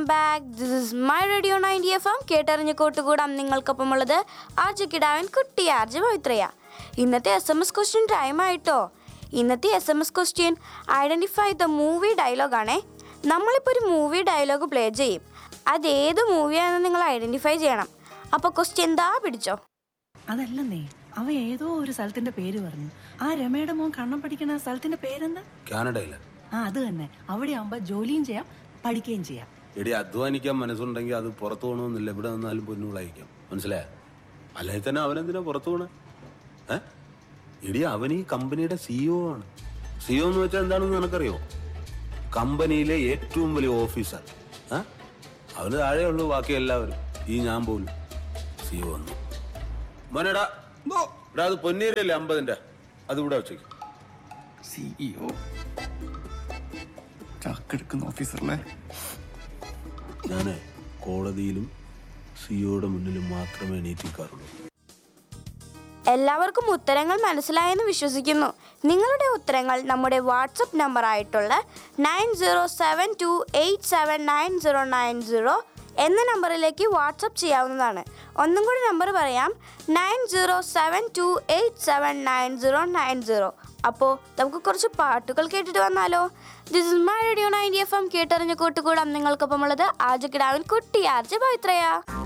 back this is my radio ninety F M കേട്ടറിഞ്ഞ് കൂട്ടുകൂടാം നിങ്ങൾക്കൊപ്പമുള്ളത് ആർജ് കിടാവൻ കുട്ടി ആർജ് പവിത്രയ ഇന്നത്തെ S M S question time ആയിട്ടോ ഇന്നത്തെ S M S question identify the movie ഡയലോഗാണേ നമ്മളിപ്പോൾ ഒരു മൂവി ഡയലോഗ് പ്ലേ ചെയ്യും അത് ഏത് മൂവിയാണെന്ന് നിങ്ങൾ ഐഡൻറ്റിഫൈ ചെയ്യണം അപ്പോൾ ക്വസ്റ്റ്യൻ എന്താ പിടിച്ചോ അതല്ലെന്നേ അവ ഏതോ ഒരു സ്ഥലത്തിന്റെ പേര് പറഞ്ഞു ആ രമയുടെ മോൻ കണ്ണം പഠിക്കുന്ന സ്ഥലത്തിന്റെ പേരെന്താ കാനഡയില് ആ അത് തന്നെ അവിടെ ആവുമ്പോ ജോലിയും ചെയ്യാം പഠിക്കുകയും ചെയ്യാം എടി അധ്വാനിക്കാൻ മനസ്സുണ്ടെങ്കിൽ അത് പുറത്തു പോകണമെന്നില്ല ഇവിടെ നിന്നാലും പൊന്നുകളായിരിക്കാം മനസ്സിലായ അല്ലെങ്കിൽ തന്നെ അവനെന്തിനാ പുറത്തു പോണേ ഏ എടി അവൻ ഈ കമ്പനിയുടെ സിഇഒ ആണ് സിഇഒ എന്ന് വെച്ചാൽ എന്താണെന്ന് നിനക്കറിയോ കമ്പനിയിലെ ഏറ്റവും വലിയ ഓഫീസർ ഏ അവന് താഴെയുള്ളൂ ബാക്കി എല്ലാവരും ഈ ഞാൻ പോലും സിഇഒ വന്നു മോനെടാ എടാ അത് പൊന്നീരല്ലേ അമ്പതിന്റെ അത് ഇവിടെ വെച്ചേക്കും സിഇഒ ചാക്കെടുക്കുന്ന ഓഫീസറല്ലേ ഞാനേ കോടതിയിലും സിഇഒയുടെ മുന്നിലും മാത്രമേ എണീറ്റിക്കാറുള്ളൂ എല്ലാവർക്കും ഉത്തരങ്ങൾ മനസ്സിലായെന്ന് വിശ്വസിക്കുന്നു നിങ്ങളുടെ ഉത്തരങ്ങൾ നമ്മുടെ വാട്സപ്പ് നമ്പർ ആയിട്ടുള്ള nine zero seven two eight seven nine zero nine zero എന്ന നമ്പറിലേക്ക് വാട്സപ്പ് ചെയ്യാവുന്നതാണ് ഒന്നും കൂടി നമ്പർ പറയാം nine zero seven two eight seven nine zero nine zero അപ്പോൾ നമുക്ക് കുറച്ച് പാട്ടുകൾ കേട്ടിട്ട് വന്നാലോ this is my radio ninety F M കേട്ടറിഞ്ഞ് കൂട്ടുകൂടാം നിങ്ങൾക്കൊപ്പമുള്ളത് ആജ് കിടാവിൻ കുട്ടി ആർജ് പവിത്രയാ